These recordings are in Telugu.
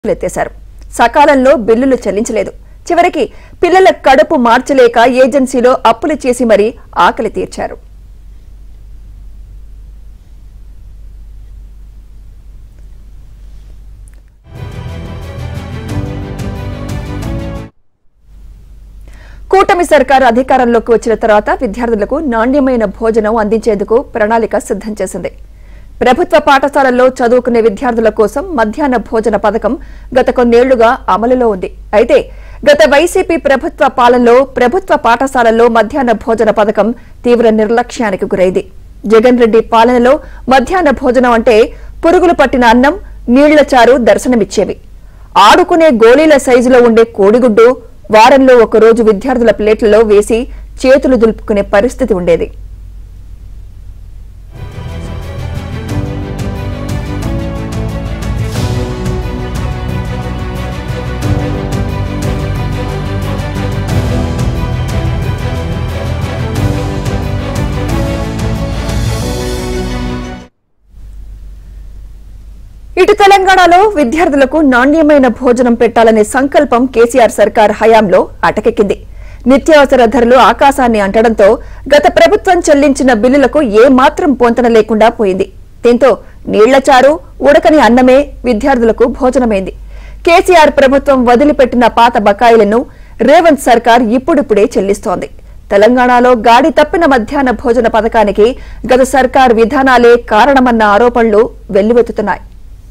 ఎత్తేశారు సకాలంలో బిల్లులు చెల్లించలేదు చివరికి పిల్లల కడుపు మార్చలేక ఏజెన్సీలో అప్పులు చేసి మరీ ఆకలి తీర్చారు కూటమి సర్కారు అధికారంలోకి వచ్చిన తర్వాత విద్యార్థులకు నాణ్యమైన భోజనం అందించేందుకు ప్రణాళిక సిద్ధం చేసింది ప్రభుత్వ పాఠశాలల్లో చదువుకునే విద్యార్థుల కోసం మధ్యాహ్న భోజన పథకం గత కొన్నేళ్లుగా అమలులో ఉంది అయితే గత వైసీపీ ప్రభుత్వ పాలనలో ప్రభుత్వ పాఠశాలల్లో మధ్యాహ్న భోజన పథకం తీవ్ర నిర్లక్ష్యానికి గురైంది జగన్ రెడ్డి పాలనలో మధ్యాహ్న భోజనం అంటే పురుగులు పట్టిన అన్నం నీళ్ల చారు దర్శనమిచ్చేవి ఆడుకునే గోళీల సైజులో ఉండే కోడిగుడ్డు వారంలో ఒకరోజు విద్యార్థుల ప్లేట్లలో వేసి చేతులు దులుపుకునే పరిస్థితి ఉండేది ఇటు తెలంగాణలో విద్యార్థులకు నాణ్యమైన భోజనం పెట్టాలనే సంకల్పం కేసీఆర్ సర్కార్ హయాంలో అటకెక్కింది నిత్యావసర ధరలు ఆకాశాన్ని అంటడంతో గత ప్రభుత్వం చెల్లించిన బిల్లులకు ఏ మాత్రం పొంతన లేకుండా పోయింది దీంతో నీళ్లచారు ఉడకని అన్నమే విద్యార్థులకు భోజనమైంది కేసీఆర్ ప్రభుత్వం వదిలిపెట్టిన పాత బకాయిలను రేవంత్ సర్కార్ ఇప్పుడిప్పుడే చెల్లిస్తోంది తెలంగాణలో గాడి తప్పిన మధ్యాహ్న భోజన పథకానికి గత సర్కార్ విధానాలే కారణమన్న ఆరోపణలు వెల్లువెత్తుతున్నాయి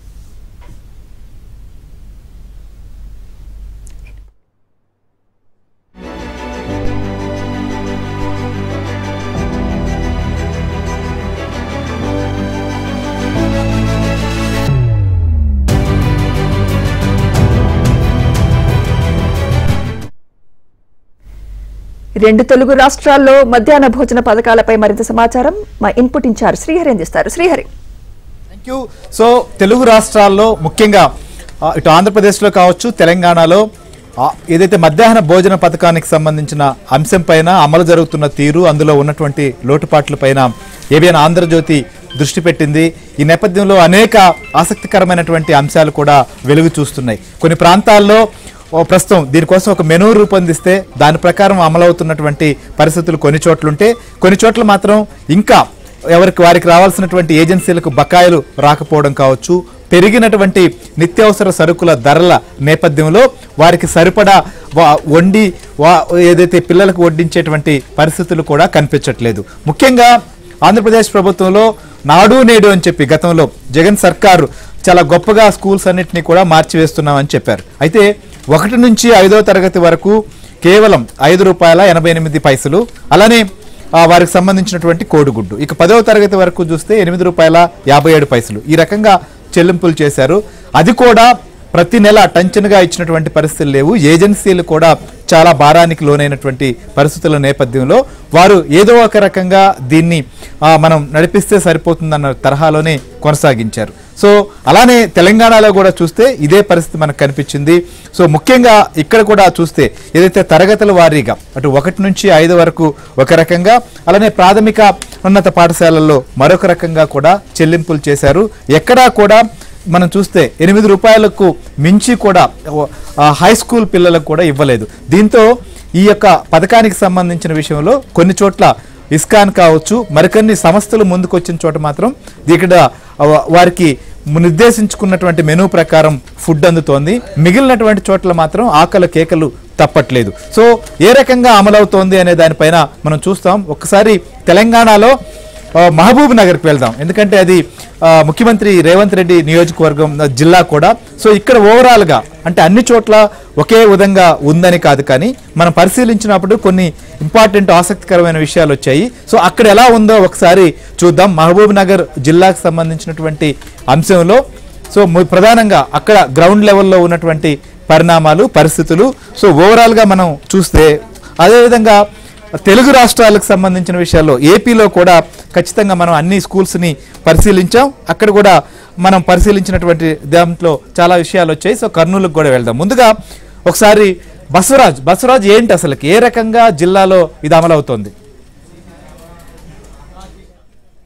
రెండు తెలుగు రాష్ట్రాల్లో మధ్యాహ్న భోజన పథకాలపై మరింత సమాచారం మా ఇన్పుట్ ఇన్ఛార్జ్ శ్రీహరి అందిస్తారు Srihari thank you so Telugu రాష్ట్రాల్లో ముఖ్యంగా ఆ, ఇటు ఆంధ్రప్రదేశ్లో కావచ్చు తెలంగాణలో ఆ, ఏదైతే మధ్యాహ్న భోజన పథకానికి సంబంధించిన అంశం పైన అమలు జరుగుతున్న తీరు అందులో ఉన్నటువంటి లోటుపాట్ల పైన ఏబిఎన్ ఆంధ్రజ్యోతి దృష్టి పెట్టింది ఈ నేపథ్యంలో అనేక ఆసక్తికరమైనటువంటి అంశాలు కూడా వెలుగు చూస్తున్నాయి కొన్ని ప్రాంతాల్లో ఓ ప్రస్తుతం దీనికోసం ఒక మెనూ రూపొందిస్తే దాని ప్రకారం అమలవుతున్నటువంటి పరిస్థితులు కొన్ని చోట్లుంటే కొన్ని చోట్ల మాత్రం ఇంకా ఎవరికి వారికి రావాల్సినటువంటి ఏజెన్సీలకు బకాయిలు రాకపోవడం కావచ్చు పెరిగినటువంటి నిత్యావసర సరుకుల ధరల నేపథ్యంలో వారికి సరిపడా వా- వండి వా ఏదైతే పిల్లలకు వడ్డించేటువంటి పరిస్థితులు కూడా కనిపించట్లేదు ముఖ్యంగా ఆంధ్రప్రదేశ్ ప్రభుత్వంలో నాడు నేడు అని చెప్పి గతంలో జగన్ సర్కారు చాలా గొప్పగా స్కూల్స్ అన్నింటినీ కూడా మార్చివేస్తున్నామని చెప్పారు అయితే ఒకటి నుంచి ఐదో తరగతి వరకు కేవలం ఐదు రూపాయల ఎనభై ఎనిమిది పైసలు అలానే ఆ, వారికి సంబంధించినటువంటి కోడిగుడ్డు ఇక పదవ తరగతి వరకు చూస్తే ఎనిమిది రూపాయల యాభై ఏడు పైసలు ఈ రకంగా చెల్లింపులు చేశారు అది కూడా ప్రతి నెల టంచన్గా ఇచ్చినటువంటి పరిస్థితులు లేవు ఏజెన్సీలు కూడా చాలా భారానికి లోనైనటువంటి పరిస్థితుల నేపథ్యంలో వారు ఏదో ఒక రకంగా దీన్ని ఆ, మనం నడిపిస్తే సరిపోతుందన్న తరహాలోనే కొనసాగించారు సో అలానే తెలంగాణలో కూడా చూస్తే ఇదే పరిస్థితి మనకు కనిపించింది సో ముఖ్యంగా ఇక్కడ కూడా చూస్తే ఏదైతే తరగతుల వారీగా అటు ఒకటి నుంచి ఐదు వరకు ఒక రకంగా అలానే ప్రాథమిక ఉన్నత పాఠశాలల్లో మరొక రకంగా కూడా చెల్లింపులు చేశారు ఎక్కడా కూడా మనం చూస్తే ఎనిమిది రూపాయలకు మించి కూడా ఓ, ఆ, హై స్కూల్ పిల్లలకు కూడా ఇవ్వలేదు దీంతో ఈ యొక్క పథకానికి సంబంధించిన విషయంలో కొన్ని చోట్ల ఇస్కాన్ కావచ్చు మరికొన్ని సంస్థలు ముందుకొచ్చిన చోట మాత్రం ఇక్కడ వ- వారికి నిర్దేశించుకున్నటువంటి మెనూ ప్రకారం ఫుడ్ అందుతోంది మిగిలినటువంటి చోట్ల మాత్రం ఆకలి కేకలు తప్పట్లేదు సో ఏ రకంగా అమలవుతోంది అనే దానిపైన మనం చూస్తాం ఒకసారి తెలంగాణలో ఆ, మహబూబ్ నగర్కి వెళ్దాం ఎందుకంటే అది ఆ, ముఖ్యమంత్రి రేవంత్ రెడ్డి నియోజకవర్గం ఆ, జిల్లా కూడా సో ఇక్కడ ఓవరాల్గా అంటే అన్ని చోట్ల ఒకే విధంగా ఉందని కాదు కానీ మనం పరిశీలించినప్పుడు కొన్ని ఇంపార్టెంట్ ఆసక్తికరమైన విషయాలు వచ్చాయి సో అక్కడ ఎలా ఉందో ఒకసారి చూద్దాం మహబూబ్ నగర్ జిల్లాకు సంబంధించినటువంటి అంశంలో సో ము- ప్రధానంగా అక్కడ గ్రౌండ్ లెవెల్లో ఉన్నటువంటి పరిణామాలు పరిస్థితులు సో ఓవరాల్గా మనం చూస్తే అదేవిధంగా తెలుగు రాష్ట్రాలకు సంబంధించిన విషయాల్లో ఏపీలో కూడా ఖచ్చితంగా మనం అన్ని స్కూల్స్ని పరిశీలించాం అక్కడ కూడా మనం పరిశీలించినటువంటి దాంట్లో చాలా విషయాలు వచ్చాయి సో కర్నూలుకు కూడా వెళ్దాం ముందుగా ఒకసారి బసవరాజ్ బసవరాజ్ ఏంటి అసలుకి ఏ రకంగా జిల్లాలో ఇది అమలవుతోంది మొత్తం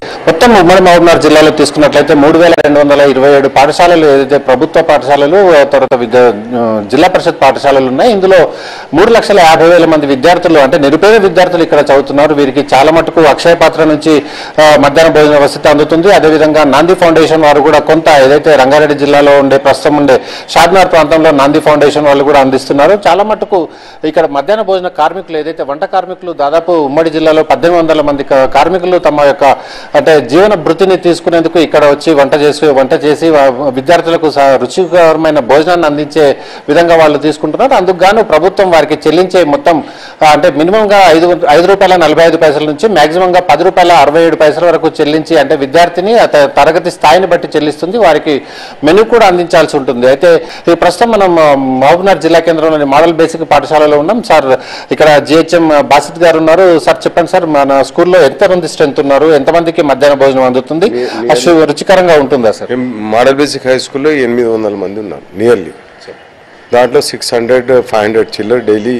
మొత్తం ఉమ్మడి మహబూబ్నగర్ జిల్లాలో తీసుకున్నట్లయితే మూడు వేల రెండు వందల ఇరవై ఏడు పాఠశాలలు ఏదైతే ప్రభుత్వ పాఠశాలలు తర్వాత విద్య ఆ, జిల్లా పరిషత్ పాఠశాలలు ఉన్నాయి ఇందులో మూడు లక్షల యాభై వేల మంది విద్యార్థులు అంటే నిరుపేద విద్యార్థులు ఇక్కడ చదువుతున్నారు వీరికి చాలా మటుకు అక్షయ పాత్ర నుంచి ఆ, మధ్యాహ్న భోజన వసతి అందుతుంది అదేవిధంగా నాంది ఫౌండేషన్ వారు కూడా కొంత ఏదైతే రంగారెడ్డి జిల్లాలో ఉండే ప్రస్తుతం ఉండే షాద్నార్ ప్రాంతంలో నాంది ఫౌండేషన్ వాళ్ళు కూడా అందిస్తున్నారు చాలా మటుకు ఇక్కడ మధ్యాహ్న భోజన కార్మికులు ఏదైతే వంట కార్మికులు దాదాపు ఉమ్మడి జిల్లాలో పద్దెనిమిది వందల మంది కా- కార్మికులు తమ యొక్క అంటే జీవన భృతిని తీసుకునేందుకు ఇక్కడ వచ్చి వంట చేసి వంట చేసి వా- విద్యార్థులకు స- రుచికరమైన భోజనాన్ని అందించే విధంగా వాళ్ళు తీసుకుంటున్నారు అందుకు గాను ప్రభుత్వం వారికి చెల్లించే మొత్తం ఆ, అంటే మినిమం గా ఐదు ఐదు రూపాయల నలభై ఐదు పైసల నుంచి మాక్సిమం గా పది రూపాయల అరవై ఏడు పైసల వరకు చెల్లించి అంటే విద్యార్థిని అత- తరగతి స్థాయిని బట్టి చెల్లిస్తుంది వారికి మెనూ కూడా అందించాల్సి ఉంటుంది అయితే ఈ ప్రస్తుతం మనం ఆ, మహబూబ్నగర్ జిల్లా కేంద్రంలోని మోడల్ బేసిక్ పాఠశాలలో ఉన్నాం సార్ ఇక్కడ జిహెచ్ఎం బాసిత్ గారు ఉన్నారు సార్ చెప్పండి సార్ మన స్కూల్లో ఎంత మంది స్ట్రెంత్ ఉన్నారు ఎంతమందికి మధ్యాహ్న భోజనం అందుతుంది అశు రుచికరంగా ఉంటుందా సార్ మేము మోడల్ బేసిక్ హై స్కూల్లో ఎనిమిది వందల మంది ఉన్నారు నియర్లీ దాంట్లో సిక్స్ హండ్రెడ్ ఫైవ్ హండ్రెడ్ చిల్లర డైలీ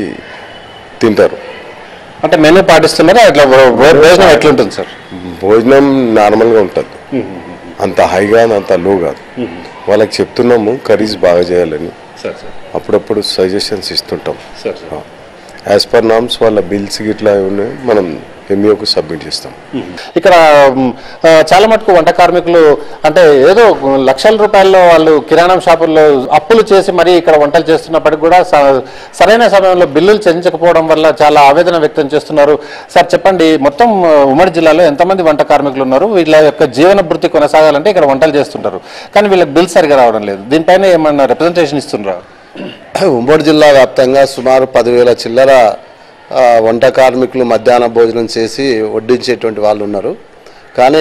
తింటారు అంటే మెనూ పాటిస్తున్నారా అట్లా భో- భో- భోజనం ఎట్లుంటుంది సార్ భోజనం నార్మల్గా ఉంటుంది అంత హై కాదు అంత లో కాదు వాళ్ళకి చెప్తున్నాము కర్రీస్ బాగా చేయాలని సార్ సార్ అప్పుడప్పుడు సజెషన్స్ ఇస్తుంటాం సార్ యాజ్ పర్ నామ్స్ వాళ్ళ బిల్స్ గిట్లా ఉన్నాయి మనం ఎంఈఓకు సబ్మిట్ చేస్తాం ఇక్కడ మ్, ఆ, చాలా మటుకు వంట కార్మికులు అంటే ఏదో లక్షల రూపాయల్లో వాళ్ళు కిరాణం షాపుల్లో అప్పులు చేసి మరీ ఇక్కడ వంటలు చేస్తున్నప్పటికీ కూడా స- సరైన సమయంలో బిల్లులు చెల్లించకపోవడం వల్ల చాలా ఆవేదన వ్యక్తం చేస్తున్నారు సార్ చెప్పండి మొత్తం ఆ, ఉమ్మడి జిల్లాలో ఎంతమంది వంట కార్మికులు ఉన్నారు వీళ్ళ యొక్క జీవన భృతి కొనసాగాలంటే ఇక్కడ వంటలు చేస్తుంటారు కానీ వీళ్ళకి బిల్ సరిగా రావడం లేదు దీనిపైన ఏమన్నా రిప్రజెంటేషన్ ఇస్తున్నారా ఉమ్మడి జిల్లా వ్యాప్తంగా సుమారు పదివేల చిల్లర ఆ, వంట కార్మికులు మధ్యాహ్న భోజనం చేసి వడ్డించేటువంటి వాళ్ళు ఉన్నారు కానీ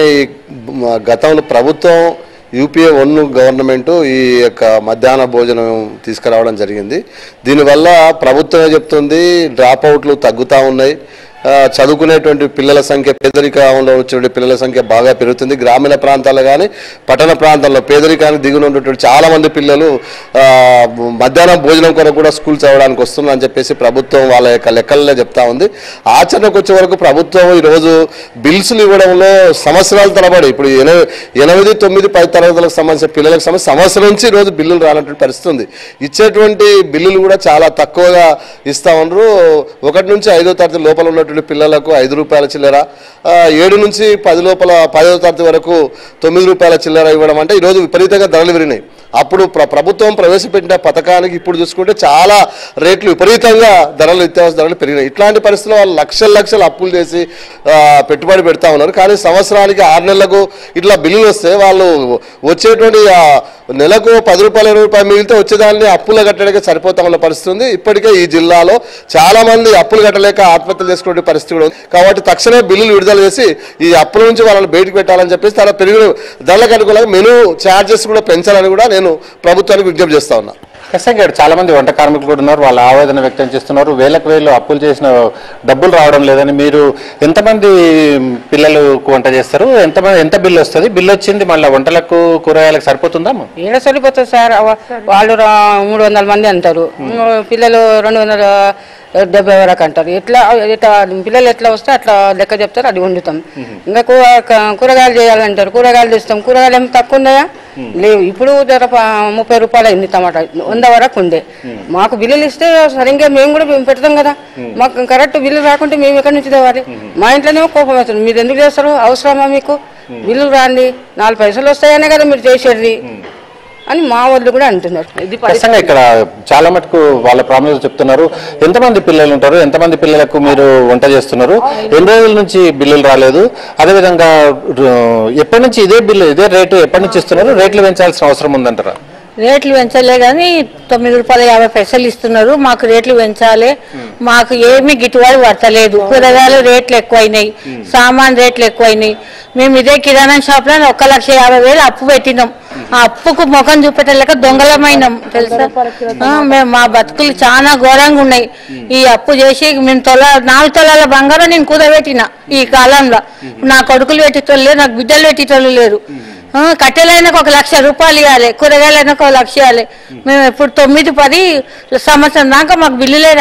మ- గతంలో ప్రభుత్వం యూపీఏ వన్ గవర్నమెంట్ ఈ యొక్క మధ్యాహ్న భోజనం తీసుకురావడం జరిగింది దీనివల్ల ప్రభుత్వమే చెప్తుంది డ్రాప్ అవుట్లు తగ్గుతూ ఉన్నాయి ఆ, చదువుకునేటువంటి పిల్లల సంఖ్య పేదరికంలో వచ్చే పిల్లల సంఖ్య బాగా పెరుగుతుంది గ్రామీణ ప్రాంతాల్లో కానీ పట్టణ ప్రాంతాల్లో పేదరికానికి దిగున ఉన్నటువంటి చాలా మంది పిల్లలు ఆ, మధ్యాహ్నం భోజనం కొరకు కూడా స్కూల్ చదవడానికి వస్తున్నారు అని చెప్పేసి ప్రభుత్వం వాళ్ళ యొక్క లెక్కలనే చెప్తా ఉంది ఆచరణకు వచ్చే వరకు ప్రభుత్వం ఈరోజు బిల్స్లు ఇవ్వడంలో సంవత్సరాల తరబడి ఇప్పుడు ఎనిమిది ఎనిమిది తొమ్మిది పది తరగతులకు సంబంధించిన పిల్లలకు సంబంధించి సంవత్సరం నుంచి ఈరోజు బిల్లులు రానటువంటి పరిస్థితి ఉంది ఇచ్చేటువంటి బిల్లులు కూడా చాలా తక్కువగా ఇస్తా ఉన్నారు ఒకటి నుంచి ఐదో తరగతి లోపల ఉన్నటువంటి పిల్లలకు ఐదు రూపాయల చిల్లర ఆ, ఏడు నుంచి పది లోపల పదో తరగతి వరకు తొమ్మిది రూపాయల చిల్లర ఇవ్వడం అంటే ఈరోజు విపరీతంగా ధరలు పెరిగినాయి అప్పుడు ప్ర- ప్రభుత్వం ప్రవేశపెట్టిన పథకానికి ఇప్పుడు చూసుకుంటే చాలా రేట్లు విపరీతంగా ధరలు నిత్యావసర ధరలు పెరిగినాయి ఇట్లాంటి పరిస్థితుల్లో వాళ్ళు లక్షల లక్షలు అప్పులు చేసి ఆ, పెట్టుబడి పెడతా ఉన్నారు కానీ సంవత్సరానికి ఆరు నెలలకు ఇట్లా బిల్లులు వస్తే వాళ్ళు వచ్చేటువంటి ఆ నెలకు పది రూపాయలు ఇరవై రూపాయలు మిగిలితే వచ్చేదాన్ని అప్పులు కట్టడానికి సరిపోతా ఉన్న పరిస్థితి ఉంది ఇప్పటికే ఈ జిల్లాలో చాలా మంది అప్పులు కట్టలేక ఆత్మహత్యలు చేసుకునే పరిస్థితి కూడా ఉంది కాబట్టి తక్షణమే బిల్లులు విడుదల చేసి ఈ అప్పుల నుంచి వాళ్ళని బయటకు పెట్టాలని చెప్పేసి చాలా పెరిగిన ధరలకు అనుకూలంగా మెనూ ఛార్జెస్ కూడా పెంచాలని కూడా నేను ప్రభుత్వానికి విజ్ఞప్తి చేస్తా ఉన్నా ఖచ్చితంగా ఇక్కడ చాలా మంది వంట కార్మికులు కూడా ఉన్నారు వాళ్ళ ఆవేదన వ్యక్తం చేస్తున్నారు వేలకు వేలు అప్పులు చేసిన డబ్బులు రావడం లేదని మీరు ఎంతమంది పిల్లలకు వంట చేస్తారు ఎంతమంది ఎంత బిల్లు వస్తుంది బిల్లు వచ్చింది మళ్ళీ వంటలకు కూరగాయలకు సరిపోతుందా అమ్మ? ఏడ సరిపోతుంది సార్ అవ- వాళ్ళు రా- మూడు వందల మంది అంటారు పిల్లలు రెండు వందల డెబ్బై వరకు అంటారు ఎట్లా ఎట్లా పిల్లలు ఎట్లా వస్తే అట్లా లెక్క చెప్తారు అది వండుతాం ఇంకా కూర- క- కూరగాయలు చేయాలంటారు కూరగాయలు తెస్తాం కూరగాయలు ఏమి తక్కువ ఉన్నాయా లేవు ఇప్పుడు ధర ప- ముప్పై రూపాయలు అయింది టమాటా వంద వరకు ఉండే మాకు బిల్లులు ఇస్తే సరిగ్గా మేము కూడా మేము పెడతాం కదా మాకు కరెక్ట్ బిల్లు రాకుంటే మేము ఎక్కడి నుంచి తేవాలి మా ఇంట్లోనేమో కోపం అవుతుంది మీరు ఎందుకు చేస్తారు అవసరమా మీకు బిల్లులు రాండి నాలుగు పైసలు వస్తాయనే కదా మీరు చేసేది అని మా వాళ్ళు కూడా అంటున్నారు ఇది పరిస్థితి. ఖచ్చితంగా ఇక్కడ చాలా మటుకు వాళ్ళ ప్రాబ్లమ్స్ చెప్తున్నారు ఎంతమంది పిల్లలు ఉంటారు ఎంతమంది పిల్లలకు మీరు వంట చేస్తున్నారు ఎన్ని రోజుల నుంచి బిల్లులు రాలేదు అదేవిధంగా రు- ఎప్పటి నుంచి ఇదే బిల్లు ఇదే రేటు ఎప్పటి నుంచి ఇస్తున్నారు రేట్లు పెంచాల్సిన అవసరం ఉందంటారా రేట్లు పెంచలే కానీ తొమ్మిది రూపాయల యాభై పైసలు ఇస్తున్నారు మాకు రేట్లు పెంచాలి మాకు ఏమీ గిట్టుబాటు పడతలేదు కూరగాయలు రేట్లు ఎక్కువైనాయి సామాన్ రేట్లు ఎక్కువైనాయి మేము ఇదే కిరాణా షాప్ లో ఒక లక్ష యాభై వేలు అప్పు పెట్టినాం ఆ అప్పుకు ముఖం చూపెట్టలేక దొంగలమైనాం తెలుసా ఆ, మేము మా బతుకులు చాలా ఘోరంగా ఉన్నాయి ఈ అప్పు చేసి మేము తొల నాలుగు తొలాల బంగారం నేను కుదబెట్టిన ఈ కాలంలో నా కొడుకులు పెట్టేటోళ్ళు లేరు నాకు బిడ్డలు పెట్టేటోళ్ళు లేరు ఆ, కట్టెలైనాక ఒక లక్ష రూపాయలు ఇవ్వాలి కూరగాయలైనాక ఒక లక్ష ఇవ్వాలి మేము ఇప్పుడు తొమ్మిది పది సంవత్సరం దాకా మాకు బిల్లులే రాలే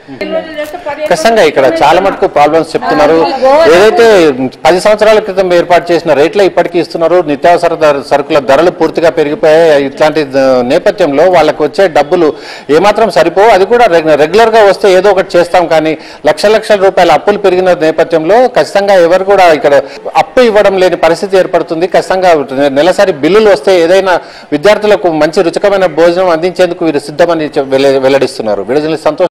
ఖచ్చితంగా ఇక్కడ చాలా మటుకు ప్రాబ్లమ్స్ చెప్తున్నారు ఏదైతే పది సంవత్సరాల క్రితం ఏర్పాటు చేసిన రేట్లే ఇప్పటికీ ఇస్తున్నారు నిత్యావసర ధర- సరుకుల ధరలు పూర్తిగా పెరిగిపోయాయి ఇట్లాంటి ద- నేపథ్యంలో వాళ్ళకు వచ్చే డబ్బులు ఏమాత్రం సరిపో అది కూడా రెగ్యులర్ గా వస్తే ఏదో ఒకటి చేస్తాం కానీ లక్ష లక్షల రూపాయల అప్పులు పెరిగిన నేపథ్యంలో ఖచ్చితంగా ఎవరు కూడా ఇక్కడ అప్పు ఇవ్వడం లేని పరిస్థితి ఏర్పడుతుంది ఖచ్చితంగా నెలసరి బిల్లులు వస్తే ఏదైనా విద్యార్థులకు మంచి రుచికరమైన భోజనం అందించేందుకు వీరు సిద్ధమని చె- వెల్ల- వెల్లడిస్తున్నారు విడుదల సంతోష్